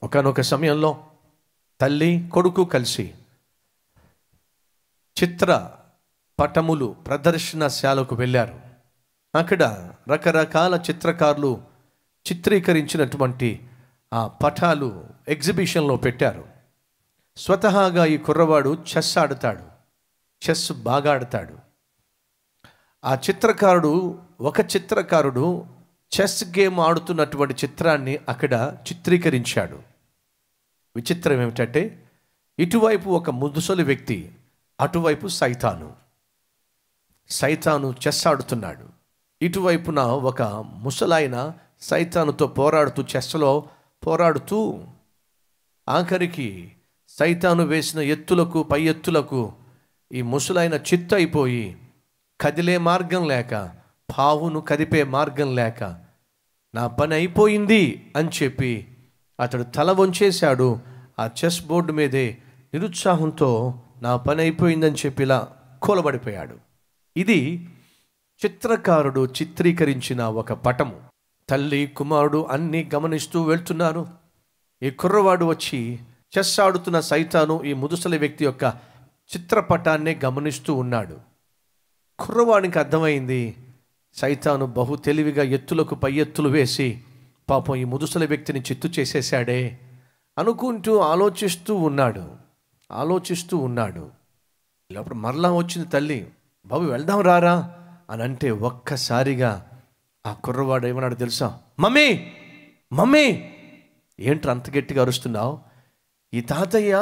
ఒకనొక సమయంలో తల్లి కొడుకు కలిసి చిత్ర పటములు ప్రదర్శనశాలకు వెళ్ళారు అక్కడ రకరకాల చిత్రకారులు చిత్రీకరించినటువంటి ఆ పటాలు ఎగ్జిబిషన్లో పెట్టారు స్వతహాగా ఈ కుర్రవాడు చెస్ ఆడతాడు చెస్ బాగా ఆడతాడు ఆ చిత్రకారుడు ఒక చిత్రకారుడు చెస్ గేమ్ ఆడుతున్నటువంటి చిత్రాన్ని అక్కడ చిత్రీకరించాడు విచిత్రం ఏమిటంటే ఇటువైపు ఒక ముదుసలి వ్యక్తి అటువైపు సైతాను సైతాను చెస్ ఆడుతున్నాడు ఇటువైపున ఒక ముసలాయన సైతానుతో పోరాడుతూ చెస్లో పోరాడుతూ ఆఖరికి సైతాను వేసిన ఎత్తులకు పై ఎత్తులకు ఈ ముసలాయన చిత్తు అయిపోయి కదిలే మార్గం లేక పావును కదిపే మార్గం లేక నా పని అయిపోయింది అని చెప్పి అతడు తల వంచేశాడు ఆ చెస్ బోర్డు మీదే నిరుత్సాహంతో నా పని అయిపోయిందని చెప్పి ఇలా కూలబడిపోయాడు ఇది చిత్రకారుడు చిత్రీకరించిన ఒక పటము తల్లి కుమారుడు అన్నీ గమనిస్తూ వెళ్తున్నారు ఈ కుర్రవాడు వచ్చి చెస్ ఆడుతున్న సైతాను ఈ ముదుసలి వ్యక్తి యొక్క చిత్రపటాన్నే గమనిస్తూ ఉన్నాడు కుర్రవాడికి అర్థమైంది సైతాను బహు తెలివిగా ఎత్తులకు పై ఎత్తులు వేసి పాపం ఈ ముదుసలి వ్యక్తిని చిత్తు చేసేశాడే అనుకుంటూ ఆలోచిస్తూ ఉన్నాడు ఆలోచిస్తూ ఉన్నాడు అప్పుడు మరలా వచ్చింది తల్లి బాబు వెళ్దాం రారా అని అంటే ఒక్కసారిగా ఆ కుర్రవాడు ఏమన్నాడు తెలుసా మమ్మీ మమ్మీ ఏంట్రా అంత గట్టిగా అరుస్తున్నావు ఈ తాతయ్య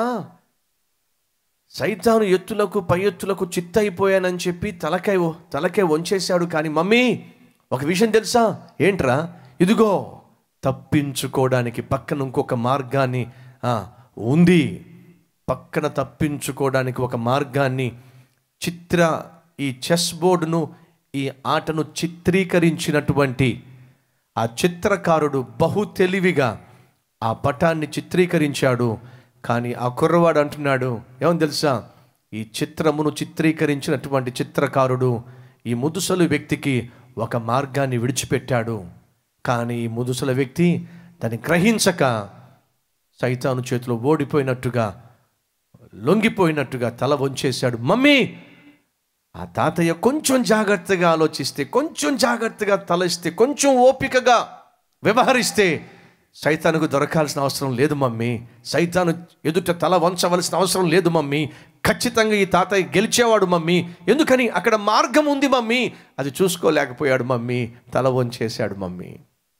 సైతాను ఎత్తులకు పై ఎత్తులకు చిత్త అయిపోయానని చెప్పి తలకాయ తలకాయ వంచేశాడు కానీ మమ్మీ ఒక విషయం తెలుసా ఏంట్రా ఇదిగో తప్పించుకోవడానికి పక్కన ఇంకొక మార్గాన్ని ఆ, ఉంది పక్కన తప్పించుకోవడానికి ఒక మార్గాన్ని చిత్ర ఈ చెస్ బోర్డును ఈ ఆటను చిత్రీకరించినటువంటి ఆ చిత్రకారుడు బహు తెలివిగా ఆ పటాన్ని చిత్రీకరించాడు కానీ ఆ కుర్రవాడు అంటున్నాడు ఏమని తెలుసా ఈ చిత్రమును చిత్రీకరించినటువంటి చిత్రకారుడు ఈ ముదుసలు వ్యక్తికి ఒక మార్గాన్ని విడిచిపెట్టాడు కానీ ఈ ముదుసల వ్యక్తి దాన్ని గ్రహించక సైతాను చేతిలో ఓడిపోయినట్టుగా లొంగిపోయినట్టుగా తల వంచేశాడు మమ్మీ ఆ తాతయ్య కొంచెం జాగ్రత్తగా ఆలోచిస్తే కొంచెం జాగ్రత్తగా తలస్తే కొంచెం ఓపికగా వ్యవహరిస్తే సైతానుకు దొరకాల్సిన అవసరం లేదు మమ్మీ సైతాను ఎదుట తల వంచవలసిన అవసరం లేదు మమ్మీ ఖచ్చితంగా ఈ తాతయ్య గెలిచేవాడు మమ్మీ ఎందుకని అక్కడ మార్గం ఉంది మమ్మీ అది చూసుకోలేకపోయాడు మమ్మీ తల వంచేశాడు మమ్మీ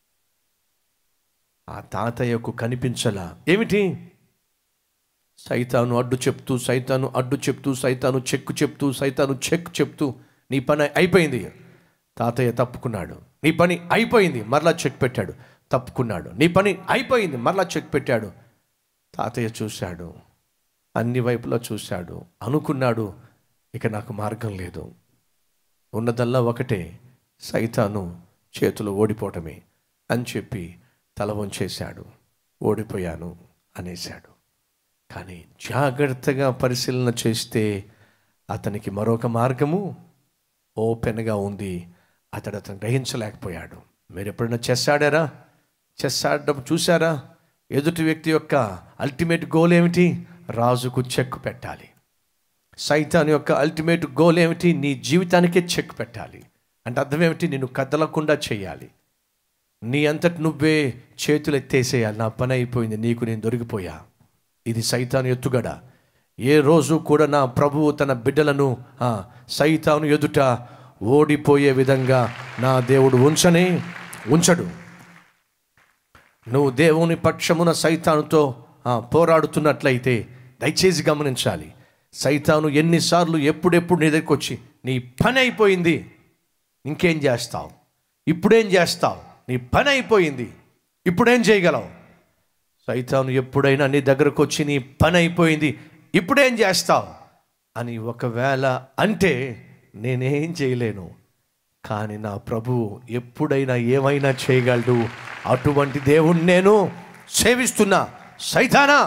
ఆ తాతయ్యకు కనిపించలా ఏమిటి సైతాను అడ్డు చెప్తూ సైతాను అడ్డు చెప్తూ సైతాను చెక్కు చెప్తూ సైతాను చెక్ చెప్తూ నీ పని అయిపోయింది తాతయ్య తప్పుకున్నాడు నీ పని అయిపోయింది మరలా చెక్ పెట్టాడు తప్పుకున్నాడు నీ పని అయిపోయింది మరలా చెక్ పెట్టాడు తాతయ్య చూశాడు అన్ని వైపులా చూశాడు అనుకున్నాడు ఇక నాకు మార్గం లేదు ఉన్నదల్లా ఒకటే సైతాను చేతులు ఓడిపోవటమే అని చెప్పి తల వంచేశాడు ఓడిపోయాను అనేశాడు కానీ జాగ్రత్తగా పరిశీలన చేస్తే అతనికి మరొక మార్గము ఓపెన్గా ఉంది అతడు అతను గ్రహించలేకపోయాడు మీరు ఎప్పుడైనా చెస్ ఆడారా చెస్ ఆడడం చూసారా ఎదుటి వ్యక్తి యొక్క అల్టిమేట్ గోల్ ఏమిటి రాజుకు చెక్ పెట్టాలి సైతాన్ యొక్క అల్టిమేట్ గోల్ ఏమిటి నీ జీవితానికే చెక్ పెట్టాలి అంటే అర్థం ఏమిటి నిన్ను కదలకుండా చేయాలి నీ అంతటి నువ్వే చేతులు ఎత్తేసేయాలి నా పని అయిపోయింది నీకు నేను దొరికిపోయా ఇది సైతాను ఎత్తుగడ ఏ రోజు కూడా నా ప్రభువు తన బిడ్డలను ఆ, సైతాను ఎదుట ఓడిపోయే విధంగా నా దేవుడు ఉంచనే ఉంచడు నువ్వు దేవుని పక్షమున సైతానుతో ఆ, పోరాడుతున్నట్లయితే దయచేసి గమనించాలి సైతాను ఎన్నిసార్లు ఎప్పుడెప్పుడు నీ దగ్గరికి వచ్చి నీ పని అయిపోయింది ఇంకేం చేస్తావు ఇప్పుడేం చేస్తావు నీ పని అయిపోయింది ఇప్పుడేం చేయగలవు సైతాను ఎప్పుడైనా నీ దగ్గరకు వచ్చి నీ పని అయిపోయింది ఇప్పుడేం చేస్తావు అని ఒకవేళ అంటే నేనేం చేయలేను కానీ నా ప్రభువు ఎప్పుడైనా ఏమైనా చేయగలడు అటువంటి దేవుణ్ణి నేను సేవిస్తున్నా సైతానా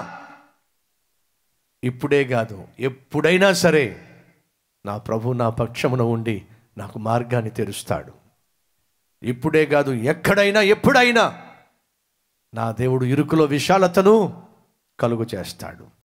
ఇప్పుడే కాదు ఎప్పుడైనా సరే నా ప్రభు నా పక్షమున ఉండి నాకు మార్గాన్ని తెరుస్తాడు ఇప్పుడే కాదు ఎక్కడైనా ఎప్పుడైనా నా దేవుడు ఇరుకులో విశాలతను కలుగు చేస్తాడు